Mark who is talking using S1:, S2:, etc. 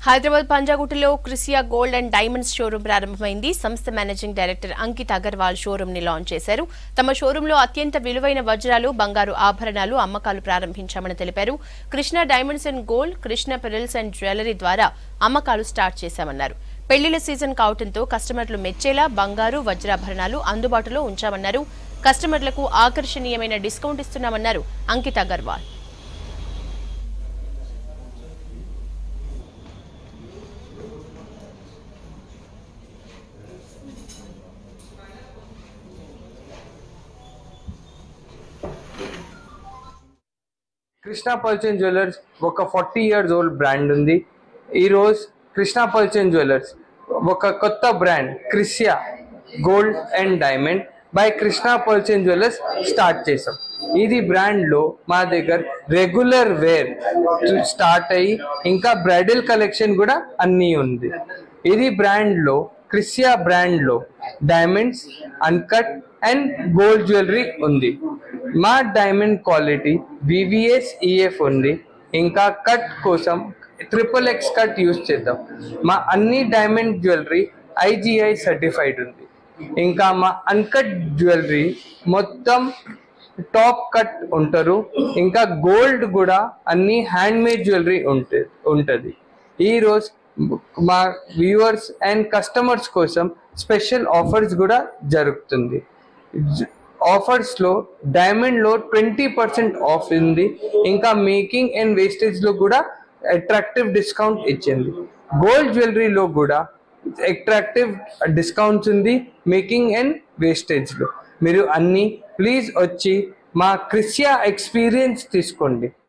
S1: హైదరాబాద్ పంజాగుట్టలో Krisia gold and diamonds showroom ప్రారంభమైంది సంస్థ managing director Ankit Agarwal showroom ని లాంచ్ చేశారు తమ షోరూంలో అత్యంత విలువైన వజ్రాలు బంగారు ఆభరణాలు అమ్మకాలు ప్రారంభించామని తెలిపారు Krishna diamonds and gold Krishna pearls and jewellery ద్వారా అమ్మకాలు స్టార్ట్ చేశామన్నారు పెళ్లిళ్ల సీజన్ కావడంతో కస్టమర్లు మెచ్చేలా బంగారు వజ్రాభరణాలు అందుబాటులో ఉంచామన్నారు కస్టమర్లకు ఆకర్షణీయమైన డిస్కౌంట్ ఇస్తున్నామన్నారు అంకిత్ అగర్వాల్
S2: కృష్ణా పల్చన్ జ్యువెలర్స్ ఒక ఫార్టీ ఇయర్స్ ఓల్డ్ బ్రాండ్ ఉంది ఈరోజు కృష్ణా పల్చన్ జ్యువెలర్స్ ఒక కొత్త brand Krisia gold and diamond by Krishna పల్చన్ జ్యువెలర్స్ స్టార్ట్ చేసాం ఇది బ్రాండ్లో మా దగ్గర రెగ్యులర్ వేర్ స్టార్ట్ అయ్యి ఇంకా బ్రైడల్ కలెక్షన్ కూడా అన్నీ ఉంది ఇది బ్రాండ్లో క్రిసియా బ్రాండ్లో diamonds uncut and gold jewellery ఉంది మా డైమండ్ క్వాలిటీ వివిఎస్ ఈఎఫ్ ఉంది ఇంకా కట్ కోసం ట్రిపుల్ ఎక్స్ కట్ యూస్ చేద్దాం మా అన్ని డైమండ్ జ్యువెలరీ ఐజిఐ సర్టిఫైడ్ ఉంది ఇంకా మా అన్కట్ జ్యువెలరీ మొత్తం టాప్ కట్ ఉంటారు ఇంకా గోల్డ్ కూడా అన్ని హ్యాండ్ మేడ్ జ్యువెలరీ ఉంటే ఉంటుంది ఈరోజు మా వ్యూవర్స్ అండ్ కస్టమర్స్ కోసం స్పెషల్ ఆఫర్స్ కూడా జరుగుతుంది ఆఫర్స్లో డైమండ్లో ట్వంటీ పర్సెంట్ ఆఫ్ ఉంది ఇంకా మేకింగ్ అండ్ వేస్టేజ్లో కూడా అట్రాక్టివ్ డిస్కౌంట్ ఇచ్చింది గోల్డ్ జ్యువెలరీలో కూడా అట్రాక్టివ్ డిస్కౌంట్స్ ఉంది మేకింగ్ అండ్ వేస్టేజ్లో మీరు అన్ని ప్లీజ్ వచ్చి మా క్రిసియా ఎక్స్పీరియన్స్ తీసుకోండి